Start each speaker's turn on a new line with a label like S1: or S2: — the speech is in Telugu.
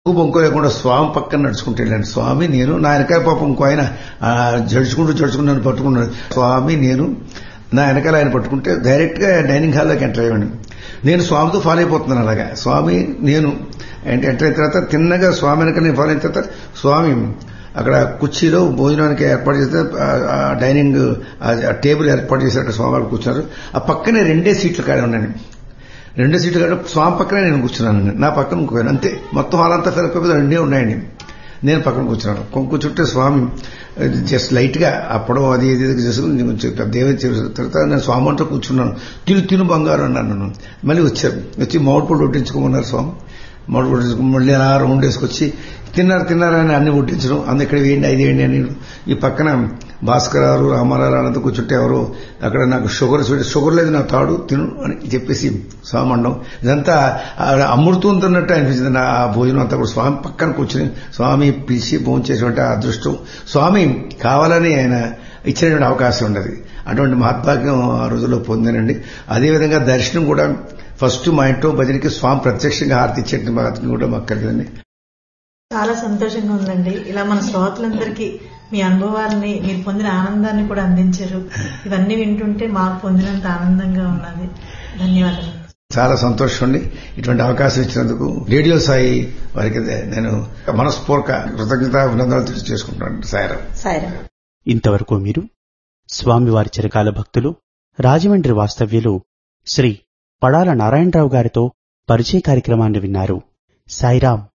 S1: బొంకో లేకుండా స్వామి పక్కన నడుచుకుంటూ వెళ్ళాను స్వామి నేను నా వెనకాల పాపం ఇంకో ఆయన ఆ, జడుచుకుంటూ జడుచుకుంటూ నన్ను పట్టుకున్నాడు స్వామి నేను నా వెనకాల ఆయన పట్టుకుంటే డైరెక్ట్ గా డైనింగ్ హాల్లోకి ఎంటర్ అయ్యాను నేను స్వామితో ఫాలో అయిపోతున్నాను అలాగా స్వామి నేను అంటే ఎంటర్ అయిన తర్వాత తిన్నగా స్వామి వెనక నేను ఫాలో అయిన తర్వాత స్వామి అక్కడ కుర్చీలో భోజనానికి ఏర్పాటు చేస్తే ఆ- ఆ డైనింగ్ ఆ- ఆ టేబుల్ ఏర్పాటు చేశారు స్వామివారు కూర్చున్నారు ఆ పక్కనే రెండే సీట్లు కాడ ఉన్నాను రెండు సీట్లు కాడ స్వామి పక్కనే నేను కూర్చున్నాను నా పక్కన ఇంకోయాను అంతే మొత్తం హాల్ అంతా ఫిల్ అయిపోయి రెండే ఉన్నాయండి నేను పక్కన కూర్చున్నాను కొం- కూర్చుంటే స్వామి జస్ట్ లైట్ గా అప్పడం అది ఇది ఇది చేసుకుని కొంచెం దేవుని చేసిన తర్వాత నేను స్వామి అంతా కూర్చున్నాను తిను తిను బంగారు అన్నాను నన్ను మళ్ళీ వచ్చారు వచ్చి మామిడి పొడి వడ్డించుకోమన్నారు స్వామి మామిడి పొడి వడ్డించుకుని మళ్ళీ అలా రౌండ్ వేసుకొచ్చి తిన్నారు తిన్నారు అని అన్ని వడ్డించడం అందు ఇక్కడ వేయండి అది వేయండి అని ఈ పక్కన భాస్కరారు రామారావు అనంత కూర్చుంటే ఎవరు అక్కడ నాకు షుగర్ షుగర్ లేదు నా తాడు తిను అని చెప్పేసి స్వామి అండం ఇదంతా ఆ అమృతం తిన్నట్టు అనిపించింది నా ఆ భోజనం అంతా కూడా స్వామి పక్కన కూర్చుని స్వామి పిలిచి భోజనం చేసేటువంటి ఆ అదృష్టం స్వామి కావాలని ఆయన ఇచ్చినటువంటి అవకాశం ఉండదు అటువంటి మహత్భాగ్యం ఆ రోజుల్లో పొందానండి అదేవిధంగా దర్శనం కూడా ఫస్ట్ మా ఇంట్లో భజనకి స్వామి ప్రత్యక్షంగా హారతి ఇచ్చేటువంటి మహత్వం కూడా మాకు కలిగిందండి
S2: చాలా సంతోషంగా ఉందండి ఇలా మన శ్రోతలందరికీ మీ అనుభవాలని మీరు పొందిన ఆనందాన్ని కూడా అందించారు ఇవన్నీ వింటుంటే మాకు పొందినంత ఆనందంగా ఉన్నది ధన్యవాదాలు
S1: చాలా సంతోషం అండి ఇటువంటి అవకాశం ఇచ్చినందుకు రేడియో సాయి వారికి నేను మనస్పూర్వక కృతజ్ఞత అభినందనలు తెలియజేసుకుంటున్నాను సాయిరాం
S2: సాయిరా
S3: ఇంతవరకు మీరు స్వామివారి చిరకాల భక్తులు రాజమండ్రి వాస్తవ్యులు శ్రీ పడాల నారాయణరావు గారితో పరిచయ కార్యక్రమాన్ని విన్నారు సాయిరాం